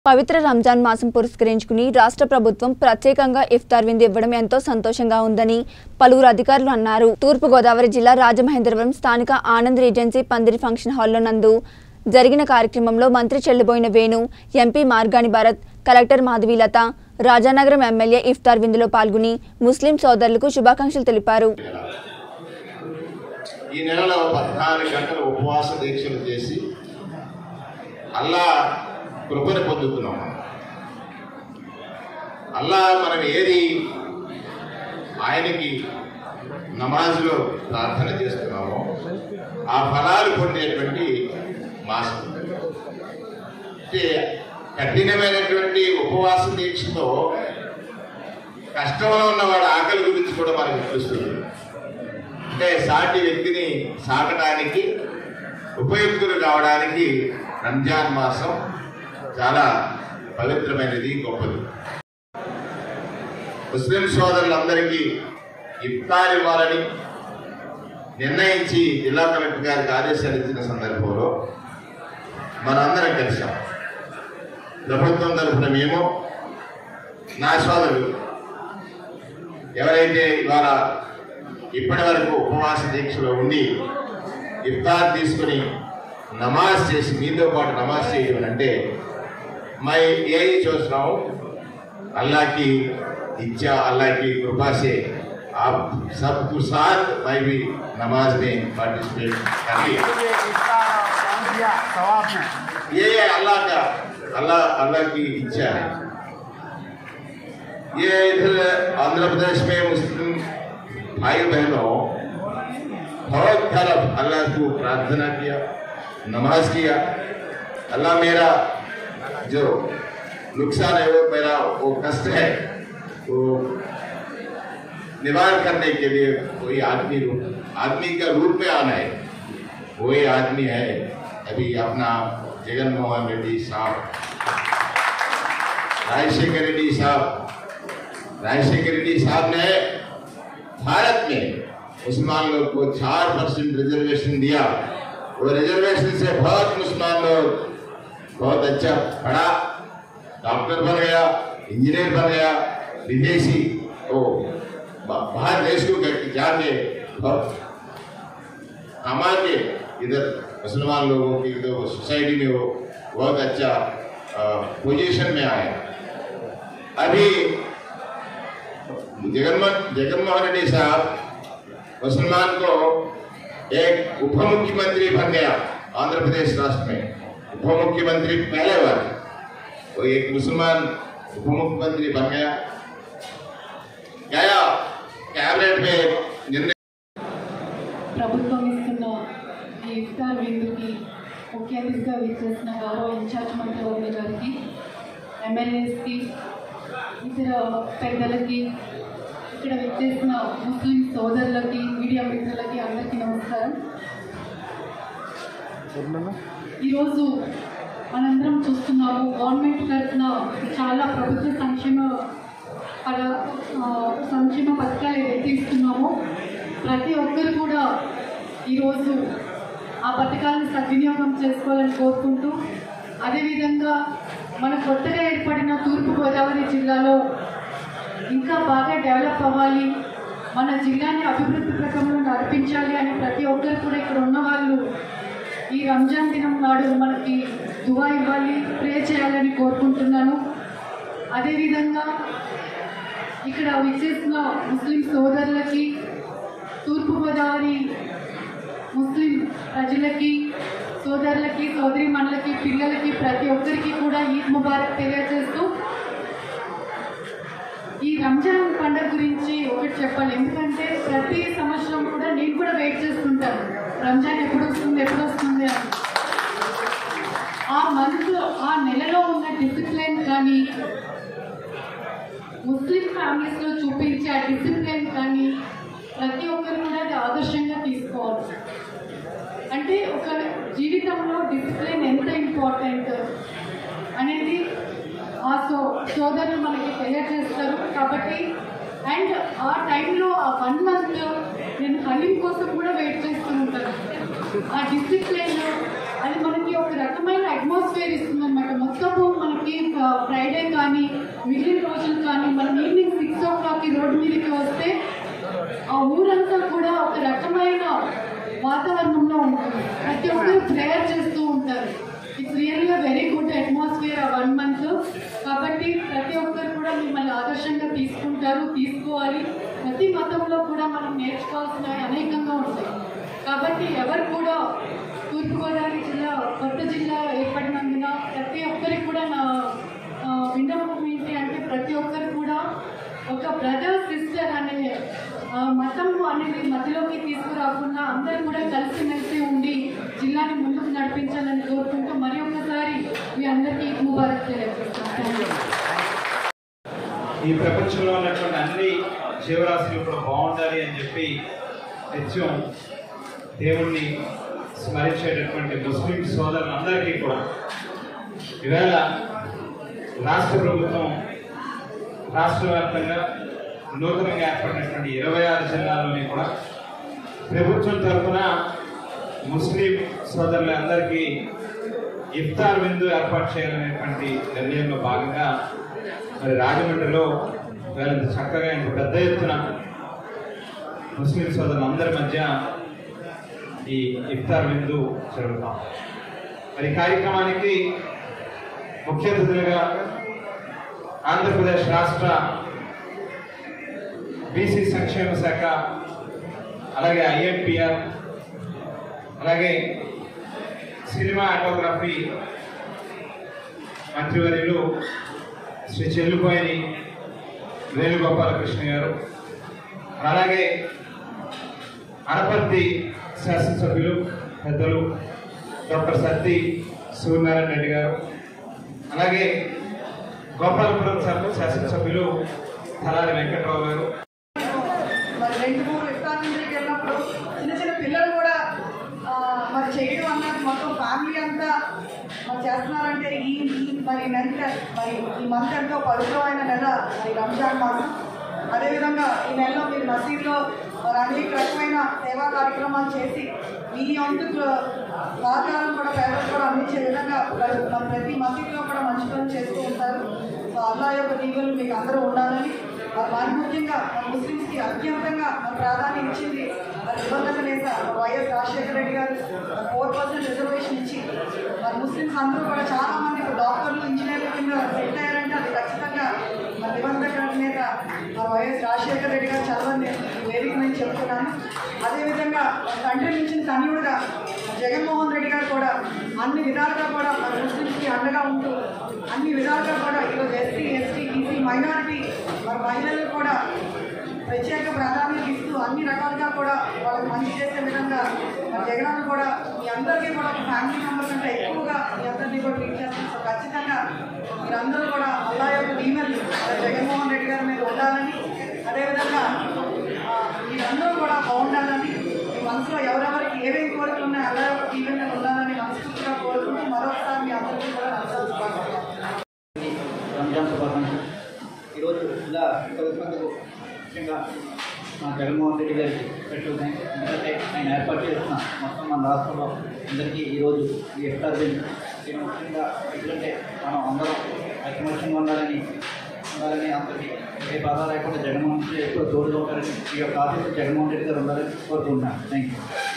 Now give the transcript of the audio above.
పవిత్ర రంజాన్ మాసం పురస్కరించుకుని రాష్ట్ర ప్రభుత్వం ప్రత్యేకంగా ఇఫ్తార్ విందు ఇవ్వడం ఎంతో సంతోషంగా ఉందని పలువురు అధికారులు అన్నారు తూర్పుగోదావరి జిల్లా రాజమహేంద్రవరం స్థానిక ఆనంద్ రీజెన్సీ పందిరి ఫంక్షన్ హాల్లో నందు జరిగిన కార్యక్రమంలో మంత్రి Chelliboina Venu MP Margani Bharat collector Madhavilatha Rajanagaram MLA ఇఫ్తార్ విందులో పాల్గొని ముస్లిం సోదరులకు శుభాకాంక్షలు తెలిపారు ఈ నెలలో పద్నాలుగు గంటలు ఉపవాస దీక్షలు చేసి అల్లా కృపను పొందుతున్నాం అల్లా మనం ఏది ఆయనకి నమాజ్లో ప్రార్థన చేస్తున్నామో ఆ ఫలాలు పొందేటువంటి మాసం అంటే కఠినమైనటువంటి ఉపవాస దీక్షతో కష్టంలో ఉన్నవాడు ఆకలి గురించి కూడా మనకు తెలుస్తుంది అంటే సాటి వ్యక్తిని సాకడానికి ఉపయుక్తులు కావడానికి రంజాన్ మాసం చాలా పవిత్రమైనది గొప్పది ముస్లిం సోదరులందరికీ ఇఫ్తార్ ఇవ్వాలని నిర్ణయించి జిల్లా కలెక్టర్ గారికి ఆదేశాలు ఇచ్చిన సందర్భంలో మనందరం కలిసాం ప్రభుత్వం తరఫున మేము నా సోదరులు ఎవరైతే ఇవాళ ఇప్పటి వరకు ఉపవాస దీక్షలో ఉండి ఇఫ్తార్ తీసుకుని నమాజ్ చేసి మీతో పాటు నమాజ్ చేయడం అంటే मैं यही सोच रहा हूँ अल्लाह की इच्छा अल्लाह की कृपा से आप सबके साथ मैं भी नमाज में पार्टिसिपेट कर लिया ये अल्लाह का अल्लाह अल्लाह की इच्छा है ये इधर आंध्र प्रदेश में मुस्लिम भाई बहनों बहुत तरफ अल्लाह को प्रार्थना किया नमाज किया अल्लाह मेरा जो नुकसान है वो मेरा वो कष्ट है वो निवारण करने के लिए कोई आदमी रूप आदमी का रूप में आना है वही आदमी है अभी अपना जगन मोहन रेड्डी साहब राजशेखर रेड्डी साहब राजशेखर रेड्डी साहब ने भारत में मुसलमान लोग को चार परसेंट रिजर्वेशन दिया वो रिजर्वेशन से बहुत मुसलमान लोग बहुत अच्छा पढ़ा डॉक्टर बन गया इंजीनियर बन गया विदेशी वो बा- बाहर देश को गए- जाके बहुत कमा के इधर मुसलमान लोगों की इधर वो सोसाइटी में वो बहुत अच्छा पोजीशन में आए अभी जगनमोहन जगनमोहन रेड्डी साहब मुसलमान को एक उप मुख्यमंत्री बन गया आंध्र प्रदेश राष्ट्र में उप मुख्यमंत्री पहले बार वो एक मुसलमान उप मुख्यमंत्री बन गया गया कैबिनेट में निर्णय ప్రభుత్వం ఇస్తున్న ఈ ఇఫ్తార్ విందుకి ముఖ్య అతిథిగా విచ్చేసిన గౌరవ ఇన్ఛార్జ్ మంత్రివర్గ గారికి ఎమ్మెల్యేస్కి ఇతర పెద్దలకి ఇక్కడ విచ్చేసిన ముస్లిం సోదరులకి మీడియా మిత్రులకి అందరికీ నమస్కారం ఈరోజు మనందరం చూస్తున్నాము గవర్నమెంట్ తరఫున చాలా ప్రభుత్వ సంక్షేమ పద ఆ, సంక్షేమ పథకాలు ఏదైతే ఇస్తున్నామో ప్రతి ఒక్కరు కూడా ఈరోజు ఆ పథకాలను సద్వినియోగం చేసుకోవాలని కోరుకుంటూ అదేవిధంగా మన కొత్తగా ఏర్పడిన తూర్పుగోదావరి జిల్లాలో ఇంకా బాగా డెవలప్ అవ్వాలి మన జిల్లాని అభివృద్ధి ప్రకంలో నడిపించాలి అని ప్రతి ఒక్కరు కూడా ఇక్కడ ఉన్న వాళ్ళు ఈ రంజాన్ దినం నాడు మనకి దువా ఇవ్వాలి ప్రే చేయాలని కోరుకుంటున్నాను అదేవిధంగా ఇక్కడ విచ్చేసిన ముస్లిం సోదరులకి తూర్పుగోదావరి ముస్లిం ప్రజలకి సోదరులకి సోదరి మనలకి పిల్లలకి ప్రతి ఒక్కరికి కూడా ఈద్ ముబారక్ తెలియజేస్తూ ఈ రంజాన్ పండుగ గురించి ఒకటి చెప్పాలి ఎందుకంటే ప్రతి సంవత్సరం కూడా నేను కూడా వెయిట్ చేస్తుంటాను రంజాన్ ఎప్పుడు వస్తుంది ఎప్పుడు వస్తుంది అని ఆ మంత్ ఆ నెలలో ఉన్న డిసిప్లిన్ కానీ ముస్లిం ఫ్యామిలీస్లో చూపించే ఆ డిసిప్లిన్ కానీ ప్రతి ఒక్కరు కూడా అది ఆదర్శంగా తీసుకోవాలి అంటే ఒక జీవితంలో డిసిప్లిన్ ఎంత ఇంపార్టెంట్ అనేది ఆ సో సోదరులు మనకి తెలియజేస్తారు కాబట్టి అండ్ ఆ టైంలో ఆ వన్ మంత్ నేను హలీం కోసం కూడా వెయిట్ చేస్తూ ఉంటాను ఆ డిసిప్లిన్ అది మనకి ఒక రకమైన అట్మాస్ఫియర్ ఇస్తుంది అనమాట మొత్తము మనకి ఫ్రైడే కానీ మిగిలిన రోజులు కానీ మనం ఈవినింగ్ సిక్స్ ఓ క్లాక్కి రోడ్డు మీదకి వస్తే ఆ ఊరంతా కూడా ఒక రకమైన వాతావరణంలో ఉంటుంది ప్రతి ఒక్కరు ప్రేయర్ చేస్తూ ఉంటారు it's really very good atmosphere ఆ వన్ మంత్ కాబట్టి ప్రతి ఒక్కరు కూడా మిమ్మల్ని ఆదర్శంగా తీసుకుంటారు తీసుకోవాలి ప్రతి మతంలో కూడా మనం నేర్చుకోవాల్సినవి అనేకంగా ఉంటాయి కాబట్టి ఎవరు కూడా తూర్పుగోదావరి జిల్లా కొత్త జిల్లా ఏర్పడినందున ప్రతి ఒక్కరికి కూడా నా ఆ, విన్నపం ఏంటి అంటే ప్రతి ఒక్కరు కూడా ఒక బ్రదర్ సిస్టర్ అనే ఆ, మతము అనేది మధ్యలోకి తీసుకురాకుండా అందరూ కూడా కలిసిమెలిసి ఉండి జిల్లాని ముందుకు నడిపించాలని కోరుకుంటూ మరి ఒక్కసారి మీ అందరికీ ముబారక్ తెలియజేస్తాను ఈ ప్రపంచంలో ఉన్నటువంటి అన్ని జీవరాశులు కూడా బాగుండాలి అని చెప్పి నిత్యం దేవుణ్ణి స్మరించేటటువంటి ముస్లిం సోదరులందరికీ కూడా ఈవేళ రాష్ట్ర ప్రభుత్వం రాష్ట్ర వ్యాప్తంగా నూతనంగా ఏర్పడినటువంటి ఇరవై ఆరు జిల్లాల్లోని కూడా ప్రభుత్వం తరఫున ముస్లిం సోదరులందరికీ ఇఫ్తార్ విందు ఏర్పాటు చేయాలనేటువంటి నిర్ణయంలో భాగంగా మరి రాజమండ్రిలో వీళ్ళంత చక్కగా ఇంత పెద్ద ఎత్తున ముస్లిం సోదరులందరి మధ్య ఈ ఇఫ్తార్ విందు జరుగుతాం మరి ఈ కార్యక్రమానికి ముఖ్య అతిథులుగా ఆంధ్రప్రదేశ్ రాష్ట్ర బీసీ సంక్షేమ శాఖ అలాగే ఐఎంపిఆర్ అలాగే సినిమా ఆటోగ్రఫీ మంత్రివర్యులు శ్రీ చెల్లుపోయిని వేణుగోపాలకృష్ణ గారు అలాగే అనపర్తి శాసనసభ్యులు పెద్దలు డాక్టర్ సత్తి సూర్యనారాయణ రెడ్డి గారు అలాగే గోపాలపురం సభ శాసనసభ్యులు తలారి వెంకట్రావు గారు మరి రెండు మూడు ఇఫ్తార్ ఇంటికి వెళ్ళినప్పుడు చిన్న చిన్న పిల్లలు కూడా ఆ, మరి చేయడం అన్నది మొత్తం ఫ్యామిలీ అంతా మరి చేస్తున్నారంటే ఈ ఈ మరి నెల మరి ఈ మంత్ ఎంతో పవిత్రమైన నెల మరి రంజాన్ మాసం అదేవిధంగా ఈ నెలలో మీరు మసీదులో మరి అనేక రకమైన సేవా కార్యక్రమాలు చేసి మీ వంతు సహకారం కూడా పేదలు కూడా అందించే విధంగా మరి మరి ప్రతి మసీదులో కూడా మంచి పనులు చేస్తూ ఉంటారు సో అల్లా యొక్క దీవులు మీకు అందరూ ఉండాలని మరి మరి ముఖ్యంగా మన ముస్లింస్కి అత్యంతంగా మరి ప్రాధాన్యం ఇచ్చింది మరి నిబంధన నేత మరి వైఎస్ రాజశేఖర రెడ్డి గారు ఫోర్ పర్సెంట్ రిజర్వేషన్ ఇచ్చి మరి ముస్లింస్ అందరూ కూడా చాలా మంది ఇప్పుడు డాక్టర్లు ఇంజనీర్ల కింద సెట్ అయ్యారంటే అది ఖచ్చితంగా మరి నిబంధన నేత మరి వైఎస్ రాజశేఖర రెడ్డి గారు చదవని ఈ వేదిక నేను చెప్తున్నాను అదేవిధంగా మరి తండ్రి మించిన తనయుడుగా జగన్మోహన్ రెడ్డి గారు కూడా అన్ని విధాలుగా కూడా మరి ముస్లింస్కి అండగా ఉంటూ అన్ని విధాలుగా కూడా ఈరోజు ఎస్సీ ఎస్టీ బీసీ మైనారిటీ మరి మహిళలు కూడా ప్రత్యేక ప్రాధాన్యత ఇస్తూ అన్ని రకాలుగా కూడా వాళ్ళకి మంచి చేసే విధంగా మరి జగన్ కూడా మీ అందరికీ కూడా ఒక ఫ్యామిలీ మెంబర్ కంటే ఎక్కువగా మీ అందరినీ కూడా ట్రీట్ చేస్తాం సో ఖచ్చితంగా మీరందరూ కూడా అల్లా యొక్క దీవెనలు మరి జగన్మోహన్ రెడ్డి గారి మీద ఉండాలని అదేవిధంగా ఆ, మీరందరూ కూడా బాగుండాలని మీ మనసులో ఎవరెవరికి ఏమేమి కోరికలు ఉన్నాయో అల్లా యొక్క దీవెనలు ఉండాలని మనస్ఫూర్తిగా కోరుకుంటూ మరొకసారి మీ అందరికీ కూడా నమస్కారం రంజాన్ శుభాకాంక్షలు ఈరోజు ఇలా కలిసినందుకు ముఖ్యంగా మా జగన్మోహన్ రెడ్డి గారికి స్పెషల్ థ్యాంక్స్ ఎందుకంటే ఆయన ఏర్పాటు చేసిన మొత్తం మన రాష్ట్రంలో అందరికీ ఈరోజు ఈ ఇఫ్తార్ బిల్ దీని ముఖ్యంగా ఎందుకంటే మనం అందరం ఐకమత్యంగా ఉండాలని ఉండాలని అందరికీ ఏ బాధ లేకుండా జగన్మోహన్ రెడ్డి ఎక్కువ తోడుగా ఉంటారని ఈ యొక్క ఆఫీసు జగన్మోహన్ రెడ్డి గారు ఉండాలని కోరుకుంటున్నాను థ్యాంక్ యూ